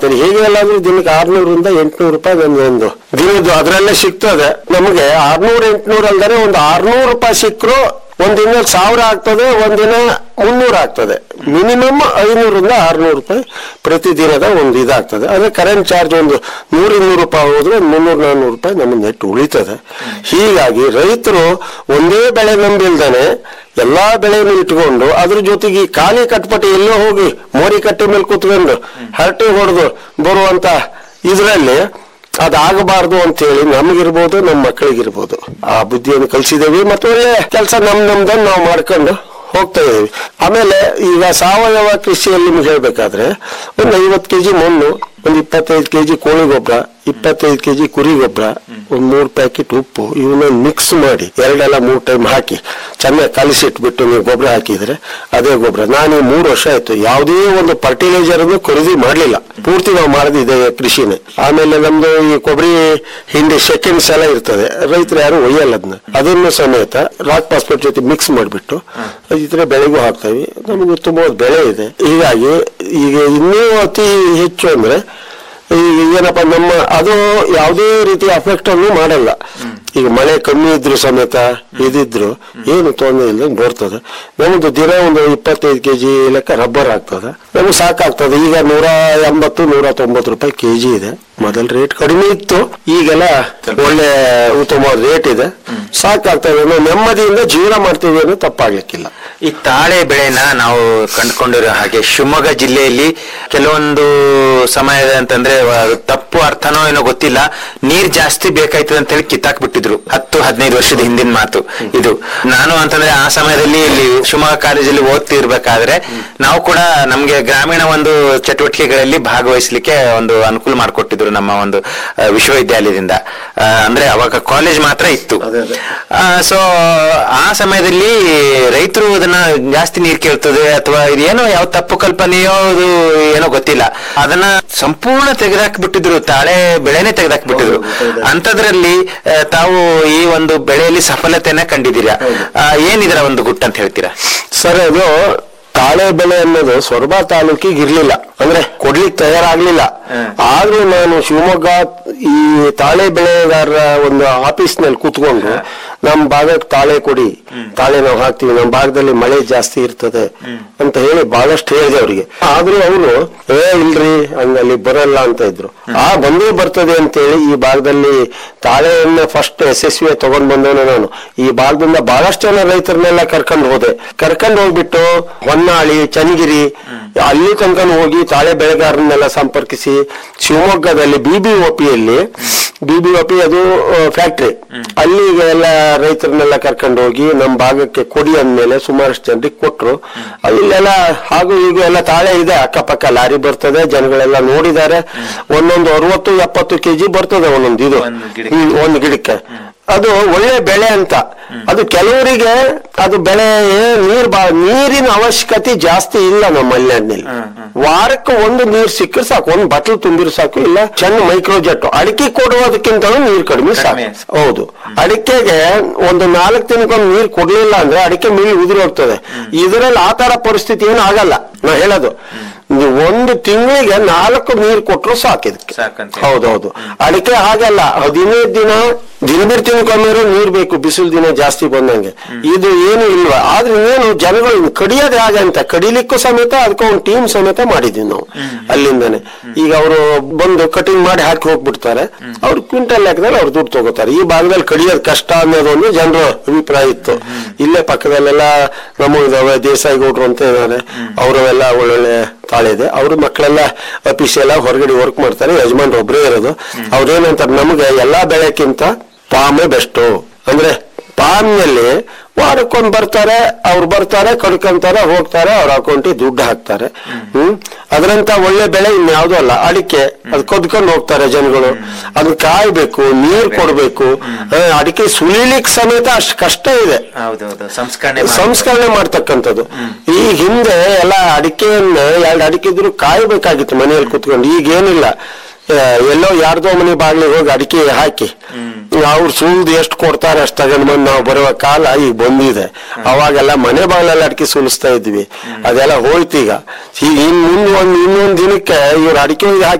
ಮಾಡ್ತೇನೆ ಹೇಗೆ ಎಲ್ಲ ಅಂದ್ರೆ ದಿನಕ್ಕೆ ಆರ್ನೂರಿಂದ ಎಂಟ್ನೂರು ರೂಪಾಯಿ ನಮ್ಗೆ ಒಂದು ದಿನದ್ದು ಅದರಲ್ಲೇ ಸಿಗ್ತದೆ ನಮಗೆ ಆರ್ನೂರು ಎಂಟ್ನೂರು ಅಲ್ದರೆ ಒಂದು ಆರ್ನೂರು ರೂಪಾಯಿ ಸಿಕ್ಕರು ಒಂದ್ ದಿನ ಸಾವಿರ ಆಗ್ತದೆ ಒಂದಿನ ಮುನ್ನೂರು ಆಗ್ತದೆ ಮಿನಿಮಮ್ ಐನೂರಿಂದ ಆರ್ನೂರು ರೂಪಾಯಿ ಪ್ರತಿದಿನದ ಒಂದು ಇದಾಗ್ತದೆ ಅದೇ ಕರೆಂಟ್ ಚಾರ್ಜ್ ಒಂದು ನೂರ ಇನ್ನೂರು ರೂಪಾಯಿ ಹೋದ್ರೆ ಒಂದು ಮುನ್ನೂರು ನಾನ್ನೂರು ರೂಪಾಯಿ ನಮ್ಮ ನೆಟ್ ಉಳಿತದೆ ಹೀಗಾಗಿ ರೈತರು ಒಂದೇ ಬೆಳೆ ನಂಬಿಲ್ದಾನೆ ಎಲ್ಲಾ ಬೆಳೆಯನ್ನು ಇಟ್ಕೊಂಡು ಅದ್ರ ಜೊತೆಗೆ ಈ ಖಾಲಿ ಕಟ್ಪಟಿ ಎಲ್ಲೋ ಹೋಗಿ ಮೋರಿ ಕಟ್ಟೆ ಮೇಲೆ ಕೂತ್ಕೊಂಡು ಹರಟೆ ಹೊಡೆದು ಬರುವಂತ ಇದರಲ್ಲಿ ಅದಾಗಬಾರ್ದು ಅಂತ ಹೇಳಿ ನಮಗಿರ್ಬೋದು ನಮ್ಮ ಮಕ್ಕಳಿಗಿರ್ಬೋದು ಆ ಬುದ್ಧಿಯನ್ನು ಕಲಿಸಿದೇವಿ ಮತ್ತು ಒಳ್ಳೆ ಕೆಲಸ ನಮ್ ನಮ್ದನ್ನ ನಾವು ಮಾಡ್ಕೊಂಡು ಹೋಗ್ತಾ ಇದೀವಿ ಆಮೇಲೆ ಈಗ ಸಾವಯವ ಕೃಷಿಯಲ್ಲಿ ನಿಮ್ಗೆ ಹೇಳ್ಬೇಕಾದ್ರೆ ಒಂದು ಐವತ್ತು ಕೆಜಿ ಮಣ್ಣು ಒಂದು ಇಪ್ಪತ್ತೈದು ಕೆಜಿ ಕೋಳಿ ಗೊಬ್ಬರ ಇಪ್ಪತ್ತೈದು ಕೆಜಿ ಕುರಿ ಗೊಬ್ಬರ ಒಂದು ಮೂರು ಪ್ಯಾಕೆಟ್ ಉಪ್ಪು ಇವನ್ನ ಮಿಕ್ಸ್ ಮಾಡಿ ಎರಡೆಲ್ಲ ಮೂರು ಟೈಮ್ ಹಾಕಿ ಚೆನ್ನಾಗಿ ಕಲಿಸಿಟ್ಬಿಟ್ಟು ನೀವು ಗೊಬ್ಬರ ಹಾಕಿದ್ರೆ ಅದೇ ಗೊಬ್ಬರ ನಾನು ಈ ಮೂರು ವರ್ಷ ಆಯ್ತು ಯಾವುದೇ ಒಂದು ಫರ್ಟಿಲೈಸರ್ ಅನ್ನು ಖರೀದಿ ಮಾಡ್ಲಿಲ್ಲ ಪೂರ್ತಿ ನಾವು ಮಾಡಿದೆ ಕೃಷಿನೇ ಆಮೇಲೆ ನಮ್ದು ಈ ಕೊಬ್ಬರಿ ಹಿಂಡಿ ಸೆಕೆಂಡ್ಸ್ ಎಲ್ಲ ಇರ್ತದೆ ರೈತರು ಯಾರು ಒಯ್ಯಲ್ಲ ಅದನ್ನ ಅದನ್ನು ಸಮೇತ ರಾಕ್ ಪಾಸ್ಪೋರ್ಟ್ ಜೊತೆ ಮಿಕ್ಸ್ ಮಾಡಿಬಿಟ್ಟು ಇದ್ರೆ ಬೆಳೆಗೂ ಹಾಕ್ತೇವೆ ನಮಗೆ ತುಂಬ ಬೆಳೆ ಇದೆ ಹೀಗಾಗಿ ಈಗ ಇನ್ನೂ ಅತಿ ಹೆಚ್ಚು ಅಂದ್ರೆ ಈಗ ಏನಪ್ಪ ನಮ್ಮ ಅದು ಯಾವುದೇ ರೀತಿಯ ಅಫೆಕ್ಟ್ ಅನ್ನು ಮಾಡಲ್ಲ ಈಗ ಮಳೆ ಕಮ್ಮಿ ಇದ್ರು ಸಮೇತ ಇದಿದ್ರು ಏನು ತೊಂದರೆ ಇಲ್ಲ ಬರ್ತದೆ ನಮ್ದು ದಿನ ಒಂದು ಇಪ್ಪತ್ತೈದು ಕೆಜಿ ಲೆಕ್ಕ ರಬ್ಬರ್ ಆಗ್ತದೆ ನಮ್ಗೆ ಸಾಕಾಗ್ತದೆ ಈಗ ನೂರ ಎಂಬತ್ತು ನೂರ ತೊಂಬತ್ತು ರೂಪಾಯಿ ಕೆಜಿ ಇದೆ ಮೊದಲ ರೇಟ್ ಕಡಿಮೆ ಇತ್ತು ಈಗೆಲ್ಲ ಒಳ್ಳೆ ಉತ್ತಮವಾದ ರೇಟ್ ಇದೆ ಸಾಕಾಗ್ತದೆ ನಾವು ನೆಮ್ಮದಿಯಿಂದ ಜೀವನ ಮಾಡ್ತೀವಿ ಅನ್ನೋ ತಪ್ಪಾಗ್ಲಿಕ್ಕಿಲ್ಲ ಈ ತಾಳೆ ಬೆಳೆನ ನಾವು ಕಂಡುಕೊಂಡಿರೋ ಹಾಗೆ ಶಿವಮೊಗ್ಗ ಜಿಲ್ಲೆಯಲ್ಲಿ ಕೆಲವೊಂದು ಸಮಯದ ಅಂತಂದ್ರೆ ಅದು ತಪ್ಪು ಅರ್ಥನೋ ಏನೋ ಗೊತ್ತಿಲ್ಲ ನೀರ್ ಜಾಸ್ತಿ ಬೇಕಾಯ್ತದೆ ಅಂತ ಹೇಳಿ ಕಿತ್ತಾಕ್ ಬಿಟ್ಟಿದ್ರು ಹತ್ತು ಹದಿನೈದು ವರ್ಷದ ಹಿಂದಿನ ಮಾತು ಇದು ನಾನು ಅಂತಂದ್ರೆ ಆ ಸಮಯದಲ್ಲಿ ಇಲ್ಲಿ ಶಿವಮೊಗ್ಗ ಕಾಲೇಜಲ್ಲಿ ಓದ್ತಿರ್ಬೇಕಾದ್ರೆ ನಾವು ಕೂಡ ನಮ್ಗೆ ಗ್ರಾಮೀಣ ಒಂದು ಚಟುವಟಿಕೆಗಳಲ್ಲಿ ಭಾಗವಹಿಸ್ಲಿಕ್ಕೆ ಒಂದು ಅನುಕೂಲ ಮಾಡಿಕೊಟ್ಟಿದ್ರು ನಮ್ಮ ಒಂದು ಆ, ವಿಶ್ವವಿದ್ಯಾಲಯದಿಂದ ಆ, ಅಂದ್ರೆ ಅವಾಗ ಕಾಲೇಜ್ ಮಾತ್ರ ಇತ್ತು ಸೊ ಆ ಸಮಯದಲ್ಲಿ ರೈತರು ಅದನ್ನ ಜಾಸ್ತಿ ನೀರ್ ಕೇಳ್ತದೆ ಅಥವಾ ಇದೇನೋ ಯಾವ ತಪ್ಪು ಕಲ್ಪನೆಯೋ ಅದು ಏನೋ ಗೊತ್ತಿಲ್ಲ ಅದನ್ನ ಸಂಪೂರ್ಣ ತೆಗೆದಾಕ್ಬಿಟ್ಟಿದ್ರು ತಾಳೆ ಬೆಳೆನೆ ತೆಗೆದಾಕ್ಬಿಟ್ಟಿದ್ರು ಅಂತದ್ರಲ್ಲಿ ಆ, ತಾವು ಈ ಒಂದು ಬೆಳೆಯಲ್ಲಿ ಸಫಲತೆನ ಕಂಡಿದ್ದೀರಾ ಆ, ಏನಿದರ ಒಂದು ಗುಟ್ಟು ಅಂತ ಹೇಳ್ತೀರಾ ಸರ್ ಅದು ತಾಳೆ ಬೆಳೆ ಅನ್ನೋದು ಸೊರಬ ತಾಲೂಕಿಗೆ ಇರ್ಲಿಲ್ಲ ಅಂದ್ರೆ ಕೊಡ್ಲಿಕ್ಕೆ ತಯಾರಾಗ್ಲಿಲ್ಲ ಆದ್ರೂ ನಾನು ಶಿವಮೊಗ್ಗ ಈ ತಾಳೆ ಬೆಳೆಗಾರರ ಒಂದು ಆಫೀಸ್ ನಲ್ಲಿ ಕೂತ್ಕೊಂಡು ನಮ್ ಭಾಗಕ್ಕೆ ತಾಳೆ ಕೊಡಿ ತಾಳೆ ನಾವು ಹಾಕ್ತಿವಿ ನಮ್ಮ ಭಾಗದಲ್ಲಿ ಮಳೆ ಜಾಸ್ತಿ ಇರ್ತದೆ ಅಂತ ಹೇಳಿ ಬಹಳಷ್ಟು ಹೇಳಿದೆ ಅವರಿಗೆ ಆದ್ರೂ ಅವರು ಏ ಇಲ್ರಿ ಹಂಗಲ್ಲಿ ಬರಲ್ಲ ಅಂತ ಇದ್ರು ಆ ಬಂದೇ ಬರ್ತದೆ ಅಂತೇಳಿ ಈ ಭಾಗದಲ್ಲಿ ತಾಳೆಯನ್ನ ಫಸ್ಟ್ ಯಶಸ್ವಿ ತಗೊಂಡ್ ಬಂದವನು ನಾನು ಈ ಭಾಗದಿಂದ ಬಹಳಷ್ಟು ಜನ ರೈತರನ್ನೆಲ್ಲ ಕರ್ಕೊಂಡು ಹೋದೆ ಕರ್ಕೊಂಡು ಹೋಗ್ಬಿಟ್ಟು ಹೊನ್ನಾಳಿ ಚನ್ನಗಿರಿ ಅಲ್ಲಿ ತನಕ ಹೋಗಿ ತಾಳೆ ಬೆಳೆಗಾರರನ್ನೆಲ್ಲ ಸಂಪರ್ಕಿಸಿ ಶಿವಮೊಗ್ಗದಲ್ಲಿ ಬಿಬಿಒಪಿಯಲ್ಲಿ ಬಿಬಿಒಪಿ ಅದು ಫ್ಯಾಕ್ಟ್ರಿ ಅಲ್ಲಿಗೆ ಎಲ್ಲ ರೈತರನ್ನೆಲ್ಲ ಕರ್ಕೊಂಡು ಹೋಗಿ ನಮ್ಮ ಭಾಗಕ್ಕೆ ಕೊಡಿ ಅಂದ್ಮೇಲೆ ಸುಮಾರಷ್ಟು ಜನರಿಗೆ ಕೊಟ್ರು ಅದು ಇಲ್ಲೆಲ್ಲ ಹಾಗೂ ಈಗ ಎಲ್ಲ ತಾಳೆ ಇದೆ ಅಕ್ಕಪಕ್ಕ ಲಾರಿ ಬರ್ತದೆ ಜನಗಳೆಲ್ಲ ನೋಡಿದ್ದಾರೆ ಒಂದೊಂದು ಅರವತ್ತು ಎಪ್ಪತ್ತು ಕೆಜಿ ಬರ್ತದೆ ಒಂದೊಂದು ಇದು ಒಂದು ಗಿಡಕ್ಕೆ. ಹ್ಮ್, ಒಂದು ಗಿಡಕ್ಕೆ ಅದು ಒಳ್ಳೆ ಬೆಳೆ ಅಂತ ಅದು ಕೆಲವರಿಗೆ ಅದು ಬೆಳೆ ನೀರ್ ಬಾ ನೀರಿನ ಅವಶ್ಯಕತೆ ಜಾಸ್ತಿ ಇಲ್ಲ ನಮ್ಮ ಮಲೆನಾಡಿನಲ್ಲಿ ವಾರಕ್ಕೆ ಒಂದು ನೀರ್ ಸಿಕ್ಕರೆ ಸಾಕು ಒಂದು ಬಟ್ಲು ತುಂಬಿರು ಸಾಕು ಇಲ್ಲ ಸಣ್ಣ ಮೈಕ್ರೋ ಜೆಟ್ ಅಡಿಕೆ ಕೊಡುವುದಕ್ಕಿಂತಲೂ ನೀರ್ ಕಡಿಮೆ ಸಾಕು ಕಡಿಮೆ. ಹೌದು ಅಡಿಕೆಗೆ ಒಂದು ನಾಲ್ಕು ದಿನಕ್ಕೊಮ್ಮೆ ನೀರ್ ಕೊಡ್ಲಿಲ್ಲ ಅಂದ್ರೆ ಅಡಿಕೆ ಮೀಳಿ ಉದುರಿ ಹೋಗ್ತದೆ ಇದರಲ್ಲಿ ಆ ತರ ಪರಿಸ್ಥಿತಿ ಏನು ಆಗಲ್ಲ ನಾ ಹೇಳೋದು ನೀವು ಒಂದು ತಿಂಗಳಿಗೆ ನಾಲ್ಕು ನೀರು ಕೊಟ್ಟರು ಸಾಕು ಇದಕ್ಕೆ ಸಾಕಂತ ಹೇಳಿ. ಹೌದೌದು ಅಡಿಕೆ ಹಾಗಲ್ಲ ಹದಿನೈದು ದಿನ ದಿನ ಬಿಡ್ತೀನಿ ಕಮ್ಮಿರೋ ನೀರ್ ಬೇಕು ಬಿಸಿಲು ದಿನ ಜಾಸ್ತಿ ಬಂದಂಗೆ ಇದು ಏನು ಇಲ್ವಾ ಆದ್ರೆ ಏನು ಜನಗಳು ಕಡಿಯೋದು ಹೇಗೆ ಅಂತ ಕಡಿಲಿಕ್ಕೂ ಸಮೇತ ಅದಕ್ಕೆ ಒಂದು ಟೀಮ್ ಸಮೇತ ಮಾಡಿದ್ವಿ ನಾವು ಅಲ್ಲಿಂದಾನೆ ಈಗ ಅವರು ಬಂದು ಕಟಿಂಗ್ ಮಾಡಿ ಹಾಕಿ ಹೋಗ್ಬಿಡ್ತಾರೆ ಅವ್ರು ಕ್ವಿಂಟಲ್ ಲೆಕ್ಕದಲ್ಲಿ ಅವ್ರು ದುಡ್ಡು ತಗೋತಾರೆ ಈ ಭಾಗದಲ್ಲಿ ಕಡಿಯೋದು ಕಷ್ಟ ಅನ್ನೋದೊಂದು ಜನರ ಅಭಿಪ್ರಾಯ ಇತ್ತು ಇಲ್ಲೇ ಪಕ್ಕದಲ್ಲೆಲ್ಲ ನಮ್ಮ ಇದಾವೆ ದೇಸಾಯಿ ಗೌಡ್ರು ಅಂತ ಇದ್ದಾರೆ ಅವರೆಲ್ಲ ಒಳ್ಳೊಳ್ಳೆ ತಾಳೆ ಇದೆ ಅವ್ರ ಮಕ್ಕಳೆಲ್ಲ ಅಫಿಷಿಯಲ್ ಹೊರಗಡೆ ವರ್ಕ್ ಮಾಡ್ತಾರೆ ಯಜಮಾನ್ರು ಒಬ್ಬರೇ ಇರೋದು ಅವ್ರೇನಂತಾರೆ ನಮಗೆ ಎಲ್ಲಾ ಬೆಳೆಕ್ಕಿಂತ ಪಾಮೇ ಬೆಸ್ಟು ಅಂದ್ರೆ ಪಾಮ್ನಲ್ಲಿ ವಾರಕ್ಕೊಂದು ಬರ್ತಾರೆ ಅವ್ರು ಬರ್ತಾರೆ ಕಡ್ಕೊಂತಾರೆ ಹೋಗ್ತಾರೆ ಅವ್ರ ಅಕೌಂಟಿಗೆ ದುಡ್ಡು ಹಾಕ್ತಾರೆ ಹ್ಮ್ ಅದರಂತ ಒಳ್ಳೆ ಬೆಳೆ ಇನ್ಯಾವುದೂ ಅಲ್ಲ ಅಡಿಕೆ ಅದು ಕೊದ್ಕೊಂಡು ಹೋಗ್ತಾರೆ ಜನಗಳು ಅದನ್ನ ಕಾಯ್ಬೇಕು ನೀರ್ ಕೊಡ್ಬೇಕು ಆ, ಅಡಿಕೆ ಸುಲಿಲಿಕ್ ಸಮೇತ ಅಷ್ಟು ಕಷ್ಟ ಇದೆ ಹೌದೌದು ಸಂಸ್ಕರಣೆ ಮಾಡಿ- ಸಂಸ್ಕರಣೆ ಮಾಡ್ತಕ್ಕಂಥದ್ದು ಈ ಹಿಂದೆ ಎಲ್ಲ ಅಡಿಕೆಯನ್ನ ಎರಡು ಅಡಿಕೆ ಇದ್ರು ಕಾಯಬೇಕಾಗಿತ್ತು ಮನೆಯಲ್ಲಿ ಕುತ್ಕೊಂಡು ಈಗ ಏನಿಲ್ಲ ಆ, ಎಲ್ಲೋ ಯಾರ್ದೋ ಮನೆ ಬಾಗ್ಲಿಗೆ ಹೋಗಿ ಅಡಿಕೆ ಹಾಕಿ ಅವ್ರು ಸುಲ್ದು ಎಷ್ಟು ಕೊಡ್ತಾರೆ ಅಷ್ಟು ತಗೊಂಡ್ ಬಂದು ನಾವು ಬರುವ ಕಾಲ ಈಗ ಬಂದಿದೆ ಅವಾಗೆಲ್ಲ ಮನೆ ಬಾಗಿಲಲ್ಲಿ ಅಡಿಕೆ ಸುಲಿಸ್ತಾ ಇದ್ವಿ ಅದೆಲ್ಲ ಹೋಯ್ತು ಈಗ ಈಗ ಇನ್ ಮುಂದೆ ಒಂದ್ ಇನ್ನೊಂದ್ ದಿನಕ್ಕೆ ಇವ್ರು ಅಡಿಕೆ ಹಾಕಿ